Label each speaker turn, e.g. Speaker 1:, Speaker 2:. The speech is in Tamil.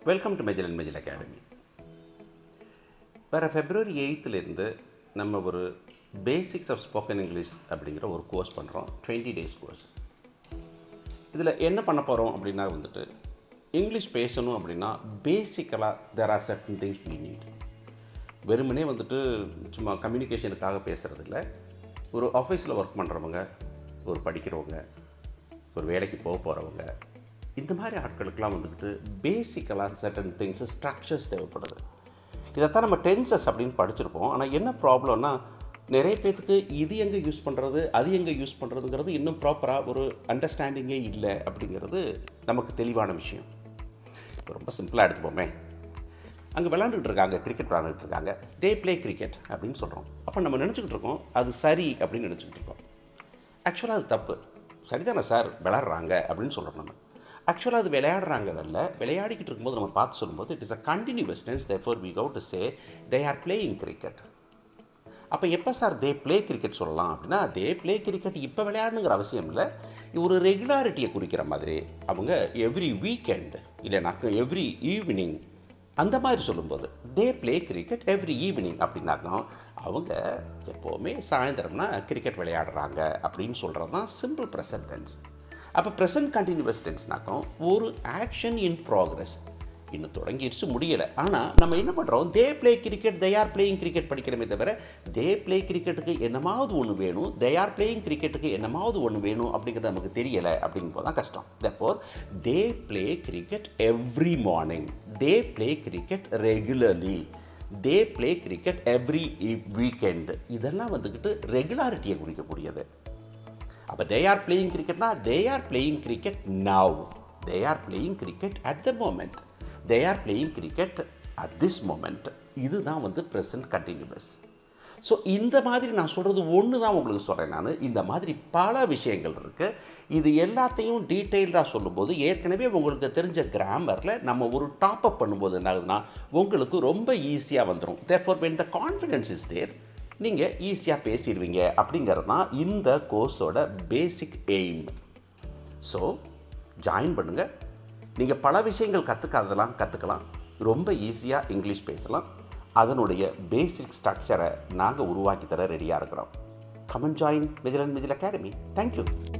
Speaker 1: welcome to Mejal and Mejal academy வர ஃபெப்ரவரி எயித்துலேருந்து நம்ம ஒரு பேசிக்ஸ் ஆஃப் ஸ்போக்கன் இங்கிலீஷ் அப்படிங்கிற ஒரு கோர்ஸ் பண்ணுறோம் டுவெண்ட்டி டேஸ் கோர்ஸ் இதில் என்ன பண்ண போகிறோம் அப்படின்னா வந்துட்டு இங்கிலீஷ் பேசணும் அப்படின்னா பேசிக்கலாக there are certain things we need வெறுமனே வந்துட்டு சும்மா கம்யூனிகேஷனுக்காக பேசுகிறது இல்லை ஒரு ஆஃபீஸில் ஒர்க் பண்ணுறவங்க ஒரு படிக்கிறவங்க ஒரு வேலைக்கு போக போகிறவங்க இந்த மாதிரி ஆட்களுக்கெல்லாம் வந்துக்கிட்டு பேசிக்கலாக சர்டன் திங்ஸ் ஸ்ட்ரக்சர்ஸ் தேவைப்படுது இதைத்தான் நம்ம டென்சஸ் அப்படின்னு படிச்சிருப்போம் ஆனால் என்ன ப்ராப்ளம்னா நிறைய பேர்த்துக்கு இது எங்கே யூஸ் பண்ணுறது அது எங்கே யூஸ் பண்ணுறதுங்கிறது இன்னும் ப்ராப்பராக ஒரு அண்டர்ஸ்டாண்டிங்கே இல்லை அப்படிங்கிறது நமக்கு தெளிவான விஷயம் இப்போ ரொம்ப சிம்பிளாக எடுத்துப்போமே அங்கே விளாண்டுட்டு இருக்காங்க கிரிக்கெட் விளாண்டுட்டு இருக்காங்க டே ப்ளே கிரிக்கெட் அப்படின்னு சொல்கிறோம் அப்போ நம்ம நினச்சிக்கிட்டு இருக்கோம் அது சரி அப்படின்னு நினச்சிக்கிட்டு இருக்கோம் ஆக்சுவலாக அது தப்பு சரிதானே சார் விளையாடுறாங்க அப்படின்னு சொல்கிறோம் நம்ம ஆக்சுவலாக அது விளையாடுறாங்கல்ல விளையாடிக்கிட்டு இருக்கும்போது நம்ம பார்த்து சொல்லும்போது it is a continuous tense therefore we got to say they are playing cricket அப்போ எப்போ சார் தே ப்ளே கிரிக்கெட் சொல்லலாம் அப்படின்னா தே ப்ளே கிரிக்கெட் இப்போ விளையாடணுங்கிற அவசியம் இல்லை ஒரு ரெகுலாரிட்டியை குறிக்கிற மாதிரி அவங்க எவ்ரி வீக்கெண்ட் இல்லைனாக்க எவ்ரி ஈவினிங் அந்த மாதிரி சொல்லும்போது they play cricket every evening அப்படின்னாக்கா அவங்க எப்போவுமே சாயந்தரம்னா கிரிக்கெட் விளையாடுறாங்க அப்படின்னு சொல்கிறது தான் சிம்பிள் ப்ரெசன்ட் டென்ஸ் அப்போ ப்ரெசன்ட் கண்டினியூஸ் டென்ஸ்னாக்கும் ஒரு ஆக்ஷன் இன் ப்ராக்ரஸ் இன்னும் தொடங்கிடுச்சு முடியலை ஆனால் நம்ம என்ன பண்ணுறோம் they play cricket they are playing cricket படிக்கிறோமே தவிர தே ப்ளே கிரிக்கெட்டுக்கு என்னமாவது ஒன்று வேணும் தே ஆர் பிளேயிங் கிரிக்கெட்டுக்கு என்னமாவது ஒன்று வேணும் அப்படிங்கிறது நமக்கு தெரியலை அப்படிங்கும்போது தான் கஷ்டம் therefore they play cricket every morning they play cricket regularly they play cricket every weekend இதெல்லாம் வந்துக்கிட்டு ரெகுலாரிட்டியை குறிக்கக்கூடியது அப்போ தே ஆர் பிளேயிங் கிரிக்கெட்னா they are playing cricket now they are playing cricket at the moment they are playing cricket at this moment இதுதான் வந்து ப்ரெசன்ட் கண்டினியூஸ் ஸோ இந்த மாதிரி நான் சொல்கிறது ஒன்று தான் உங்களுக்கு சொல்கிறேன் நான் இந்த மாதிரி பல விஷயங்கள் இருக்குது இது எல்லாத்தையும் டீட்டெயில்டாக சொல்லும்போது ஏற்கனவே உங்களுக்கு தெரிஞ்ச கிராமரில் நம்ம ஒரு டாப் அப் பண்ணும்போது என்ன ஆகுதுன்னா உங்களுக்கு ரொம்ப ஈஸியாக வந்துடும் therefore when the confidence is there நீங்கள் ஈஸியாக பேசிடுவீங்க அப்படிங்கிறது தான் இந்த கோர்ஸோட பேசிக் எய்ம் ஸோ ஜாயின் பண்ணுங்கள் நீங்கள் பல விஷயங்கள் கற்றுக்காததெல்லாம் கற்றுக்கலாம் ரொம்ப ஈஸியாக இங்கிலீஷ் பேசலாம் அதனுடைய பேசிக் ஸ்ட்ரக்சரை நாங்கள் உருவாக்கி தர ரெடியாக இருக்கிறோம் come on join Vigil and Vigil academy thank you